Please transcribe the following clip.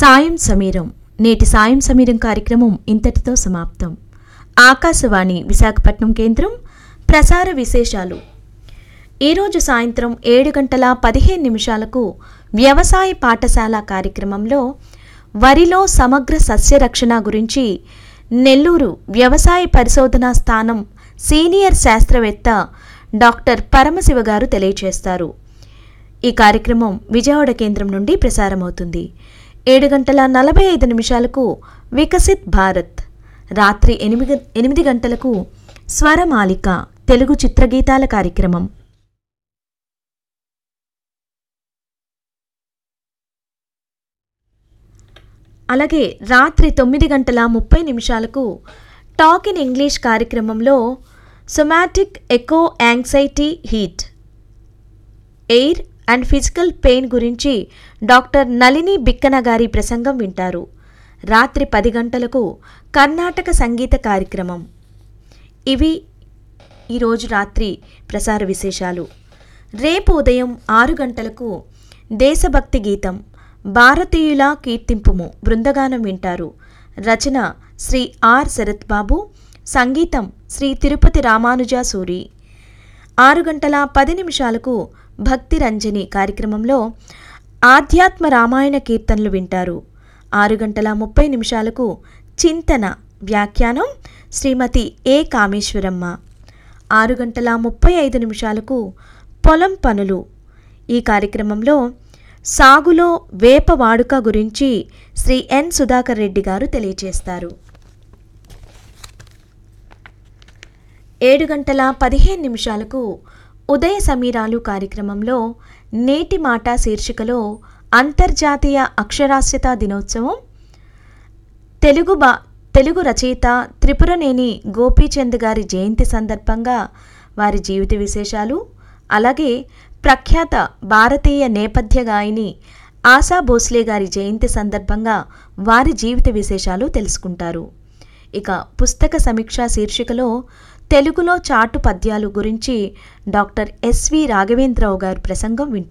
సాయం సమీరం నేటి సాయం సమీరం కార్యక్రమం ఇంతటితో సమాప్తం ఆకాశవాణి విశాఖపట్నం కేంద్రం ప్రసార విశేషాలు ఈరోజు సాయంత్రం ఏడు గంటల పదిహేను నిమిషాలకు వ్యవసాయ పాఠశాల కార్యక్రమంలో వరిలో సమగ్ర సస్యరక్షణ గురించి నెల్లూరు వ్యవసాయ పరిశోధనా స్థానం సీనియర్ శాస్త్రవేత్త డాక్టర్ పరమశివ గారు తెలియజేస్తారు ఈ కార్యక్రమం విజయవాడ కేంద్రం నుండి ప్రసారమవుతుంది ఏడు గంటల నలభై ఐదు నిమిషాలకు వికసిత్ భారత్ రాత్రి ఎనిమిది ఎనిమిది గంటలకు స్వరమాలిక తెలుగు చిత్రగీతాల కార్యక్రమం అలాగే రాత్రి తొమ్మిది గంటల ముప్పై నిమిషాలకు టాక్ ఇన్ ఇంగ్లీష్ కార్యక్రమంలో somatic echo anxiety heat air and physical pain గురించి డాక్టర్ నళిని బిక్కన గారి ప్రసంగం వింటారు రాత్రి పది గంటలకు కర్ణాటక సంగీత కార్యక్రమం ఇవి ఈరోజు రాత్రి ప్రసార విశేషాలు రేపు ఉదయం ఆరు గంటలకు దేశభక్తి గీతం భారతీయుల కీర్తింపుము బృందగానం వింటారు రచన శ్రీ ఆర్ శరత్ బాబు సంగీతం శ్రీ తిరుపతి రామానుజ సూరి ఆరు గంటల పది నిమిషాలకు భక్తి రంజని కార్యక్రమంలో ఆధ్యాత్మ రామాయణ కీర్తనలు వింటారు ఆరు గంటల ముప్పై నిమిషాలకు చింతన వ్యాఖ్యానం శ్రీమతి ఏ కామేశ్వరమ్మ ఆరు గంటల ముప్పై ఐదు నిమిషాలకు పొలం పనులు ఈ కార్యక్రమంలో సాగులో వేప వాడుక గురించి శ్రీ ఎన్ సుధాకర్ రెడ్డి గారు తెలియజేస్తారు ఏడు గంటల పదిహేను నిమిషాలకు ఉదయ సమీరాలు కార్యక్రమంలో నేటి మాట శీర్షికలో అంతర్జాతీయ అక్షరాస్యత దినోత్సవం తెలుగు బా తెలుగు రచయిత త్రిపురనేని గోపీచంద్ గారి జయంతి సందర్భంగా వారి జీవిత విశేషాలు అలాగే ప్రఖ్యాత భారతీయ నేపథ్య గాయని ఆశా భోస్లే గారి జయంతి సందర్భంగా వారి జీవిత విశేషాలు తెలుసుకుంటారు ఇక పుస్తక సమీక్ష శీర్షికలో తెలుగులో చాటు పద్యాలు గురించి డాక్టర్ ఎస్వి రాఘవేంద్రరావు గారి ప్రసంగం వింటారు